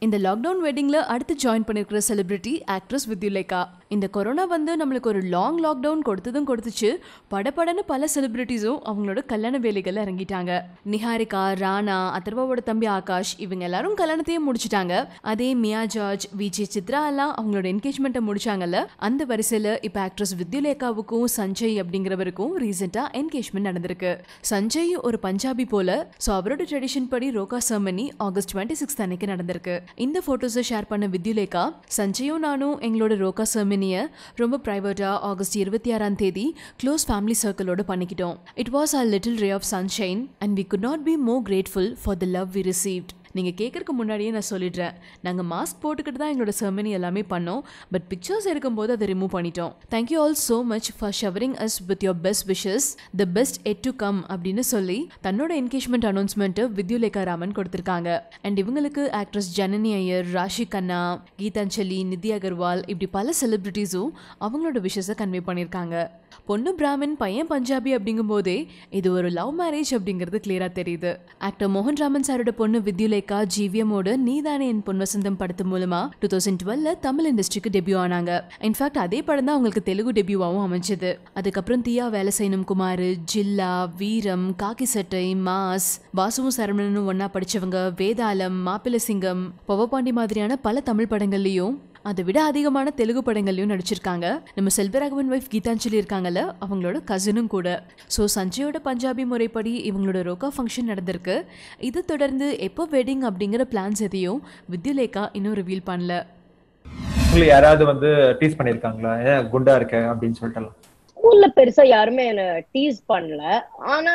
இந்த லாக்டவுன் வெட்டிங்ல அடுத்து ஜாயின் பண்ணிருக்கிற செலிபிரிட்டி ஆக்ட்ரஸ் வித்யுலேகா இந்த கொரோனா வந்து நம்மளுக்கு ஒரு லாங் லாக்டவுன் கொடுத்ததும் கொடுத்துச்சு படபடன்னு பல செலிபிரிட்டிஸும் அவங்களோட கல்யாண வேலைகள் இறங்கிட்டாங்க நிஹாரிகா ராணா அதர்வாவோட தம்பி ஆகாஷ் இவங்க எல்லாரும் கல்யாணத்தையே முடிச்சிட்டாங்க அதே மியா ஜார்ஜ் விஜய் சித்ரா எல்லாம் அவங்களோட என்கேஜ்மெண்ட்டை முடிச்சாங்கல்ல அந்த வரிசையில இப்ப ஆக்ட்ரஸ் வித்யுலேகாவுக்கும் சஞ்சய் அப்படிங்கிறவருக்கும் ரீசெண்டா என்கேஜ்மெண்ட் நடந்திருக்கு சஞ்சய் ஒரு பஞ்சாபி போல ஸோ அவரோட ட்ரெடிஷன் படி roka ceremony August twenty six அன்னைக்கு நடந்திருக்கு இந்த போட்டோஸை ஷேர் பண்ண வித்யுலேகா சஞ்சயும் நானும் எங்களோட ரோகா செர்மனியை ரொம்ப ப்ரைவேட்டா ஆகஸ்ட் இருபத்தி ஆறாம் தேதி க்ளோஸ் ஃபேமிலி சர்க்கிளோட பண்ணிக்கிட்டோம் it was a little ray of sunshine and we could not be more grateful for the love we received நீங்கள் கேட்கறதுக்கு முன்னாடியே நான் சொல்லிடுறேன் நாங்கள் மாஸ்க் போட்டுக்கிட்டு தான் எங்களோட செர்மனி எல்லாமே பண்ணோம் பட் பிக்சர்ஸ் எடுக்கும்போது அதை ரிமூவ் பண்ணிட்டோம் thank you all so much for showering us with your best wishes the best yet to come அப்படின்னு சொல்லி தன்னோட என்கேஜ்மெண்ட் அனௌன்ஸ்மெண்ட்டு வித்யுலேகா ராமன் கொடுத்துருக்காங்க அண்ட் இவங்களுக்கு ஆக்ட்ரஸ் ஜனனி ஐயர் ராஷி கண்ணா கீதாஞ்சலி நிதி அகர்வால் இப்படி பல செலிபிரிட்டிஸும் அவங்களோட விஷஸை கன்வே பண்ணியிருக்காங்க பொண்ணு பிராமின் பையன் பஞ்சாபி அப்படிங்கும்போதே இது ஒரு லவ் மேரேஜ் அப்படிங்கிறது கிளியராக தெரியுது ஆக்டர் மோகன் ராமன் சாரோட பொண்ணு வித்யுலேகா ஜிவிஎமோட நீதானே என் பொன் வசந்தம் படத்து மூலமா டூ தௌசண்ட் டுவெல்ல தமிழ் இண்டஸ்ட்ரிக்கு டெபியூ ஆனாங்க இன்ஃபேக்ட் அதே படம் தான் அவங்களுக்கு தெலுங்கு டெபியூவாகவும் அமைஞ்சது அதுக்கப்புறம் தியா வேலை செய்யணும் குமார் ஜில்லா வீரம் காக்கி சட்டை மாஸ் வாசுவும் சரவணனும் ஒன்னா படிச்சவங்க வேதாளம் மாப்பிள்ளை சிங்கம் பவபாண்டி மாதிரியான பல தமிழ் படங்கள்லயும் அதை விட அதிகமான தெலுங்கு படங்கள்லையும் நடிச்சிருக்காங்க நம்ம செல்வராகவன் ஒய்ஃப் கீதாஞ்சலி இருக்காங்கல்ல அவங்களோட கசினும் கூட ஸோ சஞ்சயோட பஞ்சாபி முறைப்படி இவங்களோட ரோக்கா ஃபங்க்ஷன் நடந்திருக்கு இது தொடர்ந்து எப்போ வெட்டிங் அப்படிங்கிற பிளான்ஸ் எதையும் வித்யுலேகா இன்னும் ரிவீல் பண்ணல உங்களை யாராவது வந்து டீஸ் பண்ணிருக்காங்களா ஏன் குண்டா இருக்க அப்படின்னு சொல்லிட்டு ஸ்கூல்ல பெருசா யாருமே என்ன டீஸ் பண்ணல ஆனா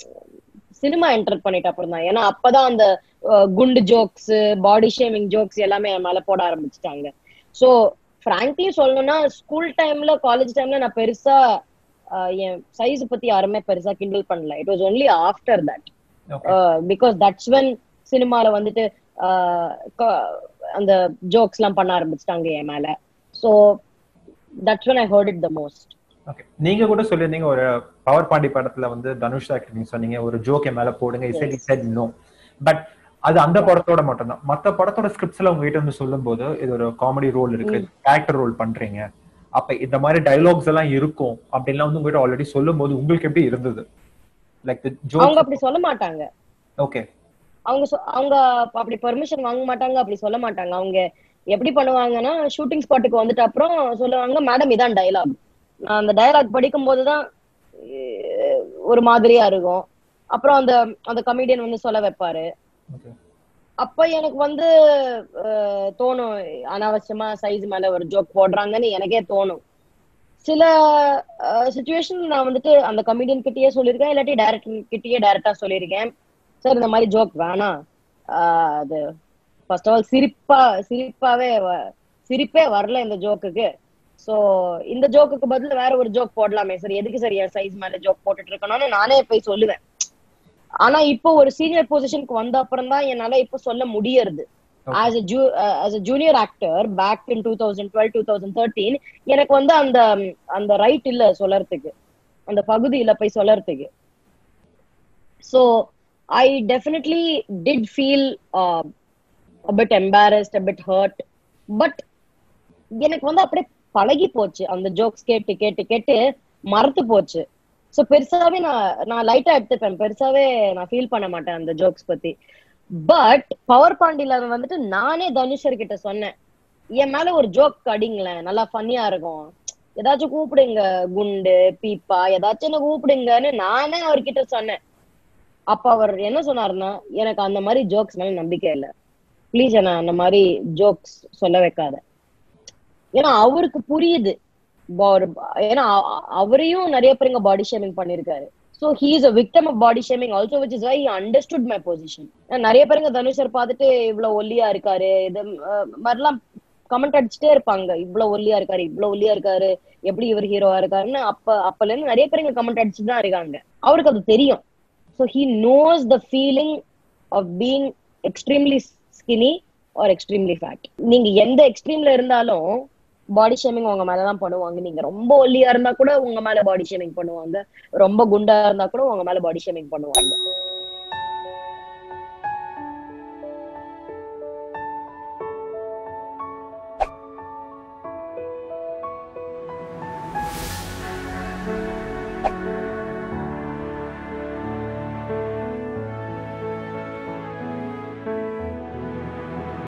சினிமா என்டர் பண்ணிட்ட அப்புறம் தான் ஏன்னா அப்பதான் அந்த அஹ், குண்டு ஜோக்ஸ் பாடி ஷேமிங் ஜோக்ஸ் எல்லாமே என் மேல போட ஆரம்பிச்சிட்டாங்க சோ ஃப்ராங்க்லி சொல்லணும்னா ஸ்கூல் டைம்ல காலேஜ் டைம்ல நான் பெருசா அஹ், என் சைஸ் பத்தி யாருமே பெருசா கிண்டல் பண்ணல it was only after that because that's when சினிமால வந்துட்டு அஹ், க- அந்த ஜோக்ஸ் எல்லாம் பண்ண ஆரம்பிச்சிட்டாங்க என் மேல so that's when I heard it the most okay நீங்க கூட சொல்லியிருந்தீங்க ஒரு பவர் பாண்டி படத்துல வந்து தனுஷ் தான் நீங்க சொன்னீங்க ஒரு ஜோக் என் மேல போடுங்க இசை செட் நோ பட் அது அந்த படத்தோட மட்டும்தான் மத்த படத்தோட ஸ்கிரிப்ட்ஸ்ல உங்ககிட்ட வந்து சொல்லும்போது இது ஒரு காமெடி ரோல் இருக்கு கேரக்டர் ரோல் பண்றீங்க அப்ப இந்த மாதிரி டைலாக்ஸ் எல்லாம் இருக்கும் அப்படின்லாம் வந்து உங்ககிட்ட ஆல்ரெடி சொல்லும்போது உங்களுக்கு எப்படி இருந்தது லைக் அவங்க ஜோக் அப்படி சொல்ல மாட்டாங்க ஓகே அவங்க சொ- அவங்க அப்படி பெர்மிஷன் வாங்க மாட்டாங்க அப்படி சொல்ல மாட்டாங்க அவங்க எப்படி பண்ணுவாங்கன்னா ஷூட்டிங் ஸ்பாட்டுக்கு வந்துட்டு அப்புறம் சொல்லுவாங்க மேடம் இதான் டயலாக் நான் அந்த டயலாக் படிக்கும் போதுதான் அஹ், ஒரு மாதிரியா இருக்கும் அப்புறம் அந்த அந்த கமெடியன் வந்து சொல்ல வைப்பாரு ஓகே அப்ப எனக்கு வந்து அஹ், தோணும் அனாவசியமா சைஸ் மேல ஒரு ஜோக் போடுறாங்கன்னு எனக்கே தோணும் சில சுச்சுவேஷன் நான் வந்துட்டு அந்த கமெடியன் கிட்டயே சொல்லியிருக்கேன் இல்லாட்டி டைரக்டர் கிட்டயே டைரக்டா சொல்லியிருக்கேன் சார் இந்த மாதிரி ஜோக் வேணாம் ஆஹ் அது ஃபர்ஸ்ட் ஆஃப் ஆல் சிரிப்பா சிரிப்பாவே வ- சிரிப்பே வரல இந்த ஜோக்குக்கு சோ இந்த ஜோக்குக்கு பதில் வேற ஒரு ஜோக் போடலாமே சார் எதுக்கு சார் என் சைஸ் மேல ஜோக் போட்டுட்டு இருக்கணும்னு நானே போய் சொல்லுவேன் ஆனா இப்போ ஒரு சீனியர் பொசிஷனுக்கு வந்த அப்புறம் தான் என்னால இப்போ சொல்ல முடியறது as a ju as a junior actor back in two thousand twelve two thousand thirteen எனக்கு வந்து அந்த அந்த ரைட் இல்ல சொல்லறதுக்கு அந்த பகுதி இல்ல போய் சொல்லறதுக்கு so I definitely did feel bit embarrassed bit hurt but எனக்கு வந்து அப்படியே பழகி போச்சு அந்த ஜோக்ஸ் கேட்டு கேட்டு கேட்டு மறத்து போச்சு சோ பெருசாவே நான் நான் லைட்டா எடுத்துப்பேன் பெருசாவே நான் ஃபீல் பண்ண மாட்டேன் அந்த ஜோக்ஸ் பத்தி பட் பவர் பாண்டில வந்துட்டு நானே தனுஷர் கிட்ட சொன்னேன் என் மேல ஒரு ஜோக் அடிங்களேன் நல்லா ஃபன்னியா இருக்கும் ஏதாச்சும் கூப்பிடுங்க குண்டு பீப்பா ஏதாச்சும் என்ன கூப்பிடுங்கன்னு நானே அவர்கிட்ட சொன்னேன் அப்ப அவர் என்ன சொன்னாருன்னா எனக்கு அந்த மாதிரி ஜோக்ஸ் மேல நம்பிக்கை இல்ல ப்ளீஸ் என்ன அந்த மாதிரி ஜோக்ஸ் சொல்ல வைக்காத ஏன்னா அவருக்கு புரியுது ப- ஒரு ப- ஏன்னா அ- அவரையும் நிறைய பேர் இங்க பாடி ஷேமிங் பண்ணிருக்காரு so he is a victim of body shaming also which is why understood my position நிறைய பேருங்க தனுஷர் பார்த்துட்டு இவ்வளவு ஒல்லியா இருக்காரு இது அஹ், மாதிரிலாம் கமெண்ட் அடிச்சுட்டே இருப்பாங்க இவ்வளவு ஒல்லியா இருக்காரு இவ்வளவு ஒல்லியா இருக்காரு எப்படி இவர் ஹீரோவா இருக்காருன்னு அப்ப அப்பல இருந்து நிறைய பேருங்க கமெண்ட் அடிச்சுட்டு தான் இருக்காங்க அவருக்கு அது தெரியும் so he knows the feeling of being extremely skinny or extremely fat நீங்க எந்த எக்ஸ்ட்ரீம்ல இருந்தாலும் பாடி ஷேமிங் உங்க மேலதான் பண்ணுவாங்க நீங்க ரொம்ப ஒல்லியா இருந்தா கூட உங்க மேல பாடி ஷேமிங் பண்ணுவாங்க ரொம்ப குண்டா இருந்தா கூட உங்க மேல பாடி ஷேமிங் பண்ணுவாங்க